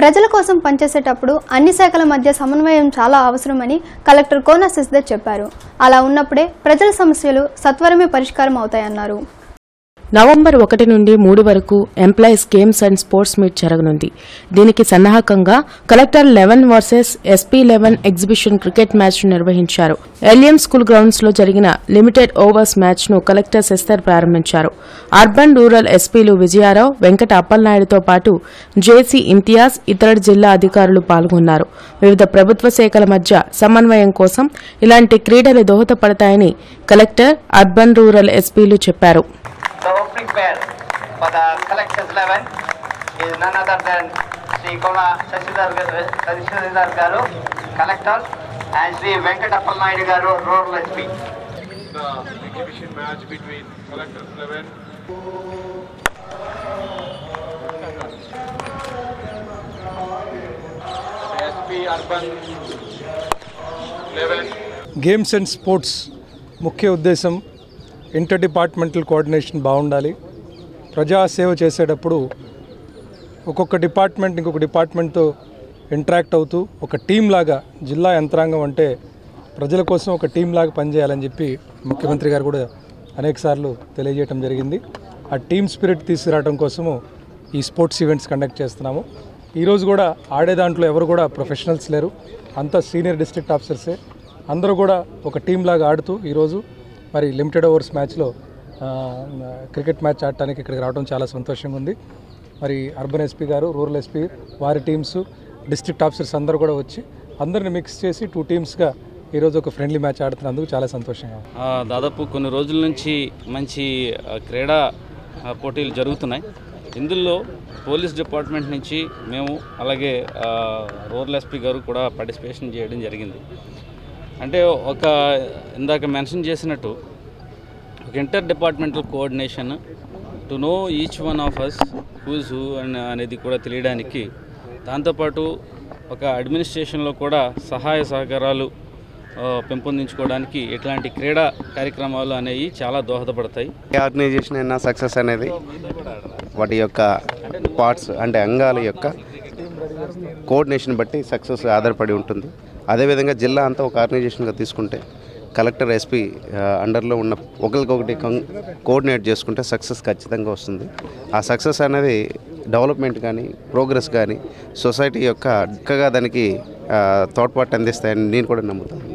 ప్రజల కోసం పనిచేసేటప్పుడు అన్ని శాఖల మధ్య సమన్వయం చాలా అవసరమని కలెక్టర్ కోన శశిధర్ చెప్పారు అలా ఉన్నప్పుడే ప్రజల సమస్యలు సత్వరమే పరిష్కారం అవుతాయన్నారు నవంబర్ ఒకటి నుండి మూడు వరకు employees games and sports meet జరగనుంది దీనికి సన్నాహకంగా collector eleven versus SP eleven exhibition cricket match నిర్వహించారు ఎల్ఎం స్కూల్ గ్రౌండ్స్ లో జరిగిన లిమిటెడ్ ఓవర్స్ మ్యాచ్ ను కలెక్టర్ శశిధర్ ప్రారంభించారు అర్బన్ రూరల్ ఎస్పీలు విజయారావు వెంకట అప్పలనాయుడుతో పాటు జేసీ ఇంతియాజ్ ఇతర జిల్లా అధికారులు పాల్గొన్నారు వివిధ ప్రభుత్వ శాఖల మధ్య సమన్వయం కోసం ఇలాంటి క్రీడలు దోహదపడతాయని కలెక్టర్ అర్బన్ రూరల్ ఎస్పీలు చెప్పారు The opening pair for the collectors 11 is none other than Sri Kona Shashidhar Shashidhar Garu, collector, and Sri Venkatapal Naidu Garu, rural SP. the exhibition match between Collectors 11 SP Urban 11 games and sports ముఖ్య ఉద్దేశం inter departmental coordination బాగుండాలి ప్రజాసేవ చేసేటప్పుడు ఒక్కొక్క department ఇంకొక డిపార్ట్మెంట్తో interact అవుతూ ఒక team లాగా జిల్లా యంత్రాంగం అంటే ప్రజల కోసం ఒక టీం లాగా పనిచేయాలని చెప్పి ముఖ్యమంత్రి గారు కూడా అనేకసార్లు తెలియజేయడం జరిగింది ఆ టీమ్ స్పిరిట్ తీసుకురావడం కోసము ఈ స్పోర్ట్స్ ఈవెంట్స్ కండక్ట్ చేస్తున్నాము ఈరోజు కూడా ఆడే దాంట్లో ఎవరు కూడా ప్రొఫెషనల్స్ లేరు అంతా సీనియర్ డిస్ట్రిక్ట్ ఆఫీసర్సే అందరూ కూడా ఒక టీం లాగా ఆడుతూ ఈరోజు మరి లిమిటెడ్ ఓవర్స్ మ్యాచ్లో ఆ, క్రికెట్ మ్యాచ్ ఆడటానికి ఇక్కడికి రావడం చాలా సంతోషంగా ఉంది మరి అర్బన్ ఎస్పీ గారు రూరల్ ఎస్పీ వారి టీమ్స్ డిస్ట్రిక్ట్ ఆఫీసర్స్ అందరూ కూడా వచ్చి అందరిని మిక్స్ చేసి టూ టీమ్స్గా ఈరోజు ఒక ఫ్రెండ్లీ మ్యాచ్ ఆడుతున్నందుకు చాలా సంతోషంగా ఉంది ఆ, దాదాపు కొన్ని రోజుల నుంచి మంచి ఆ, క్రీడా ఆ, పోటీలు జరుగుతున్నాయి ఇందులో పోలీస్ డిపార్ట్మెంట్ నుంచి మేము అలాగే ఆ, రూరల్ ఎస్పీ గారు కూడా పార్టిసిపేషన్ చేయడం జరిగింది అంటే ఒక ఇందాక మెన్షన్ చేసినట్టు ఒక inter departmental coordination to know each one of us who's who అని అనేది కూడా తెలియడానికి దాంతోపాటు ఒక అడ్మినిస్ట్రేషన్లో కూడా సహాయ సహకారాలు ఆ, పెంపొందించుకోవడానికి ఇట్లాంటి క్రీడా కార్యక్రమాలు అనేవి చాలా దోహదపడతాయి ఏ ఆర్గనైజేషన్ అయినా సక్సెస్ అనేది వాటి యొక్క పార్ట్స్ అంటే అంగాల యొక్క కోఆర్డినేషన్ బట్టి సక్సెస్ ఆధారపడి ఉంటుంది అదేవిధంగా జిల్లా అంతా ఒక ఆర్గనైజేషన్గా తీసుకుంటే కలెక్టర్ ఎస్పీ అండర్లో ఉన్న ఒకరికొకటి కం- కోఆర్డినేట్ చేసుకుంటే సక్సెస్ ఖచ్చితంగా వస్తుంది ఆ సక్సెస్ అనేది డెవలప్మెంట్ కానీ ప్రోగ్రెస్ కానీ సొసైటీ యొక్క చక్కగా దానికి ఆ, తోడ్పాటు అందిస్తాయని నేను కూడా నమ్ముతాను